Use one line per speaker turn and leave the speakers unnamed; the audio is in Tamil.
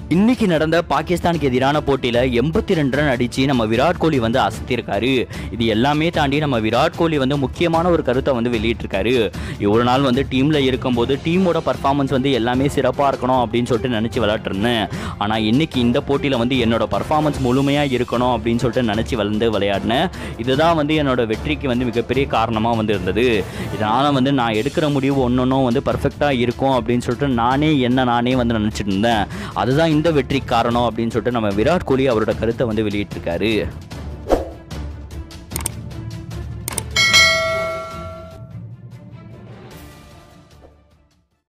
இன்னைக்கு நடந்த பாகிஸ்தானுக்கு எதிரான போட்டியில் எண்பத்தி ரெண்டு ரன் அடித்து நம்ம விராட் கோலி வந்து அசத்திருக்காரு இது எல்லாமே தாண்டி நம்ம விராட் கோலி வந்து முக்கியமான ஒரு கருத்தை வந்து வெளியிட்டிருக்காரு இவ்வளோ நாள் வந்து டீமில் இருக்கும்போது டீமோட பர்ஃபார்மன்ஸ் வந்து எல்லாமே சிறப்பாக இருக்கணும் அப்படின்னு சொல்லிட்டு நினச்சி விளையாட்டுருந்தேன் ஆனால் இன்னைக்கு இந்த போட்டியில் வந்து என்னோட பர்ஃபார்மன்ஸ் முழுமையாக இருக்கணும் அப்படின்னு சொல்லிட்டு நினச்சி வந்து விளையாடினேன் இதுதான் வந்து என்னோட வெற்றிக்கு வந்து மிகப்பெரிய காரணமாக வந்து இருந்தது இதனால் வந்து நான் எடுக்கிற முடிவு ஒன்றொன்றும் வந்து பர்ஃபெக்டாக இருக்கும் அப்படின்னு சொல்லிட்டு நானே என்ன நானே வந்து நினச்சிட்டு இருந்தேன் அதுதான் இந்த வெற்றி காரணம் அப்படின்னு சொல்லிட்டு நம்ம விராட் கோலி அவரோட கருத்தை வந்து வெளியிட்டிருக்காரு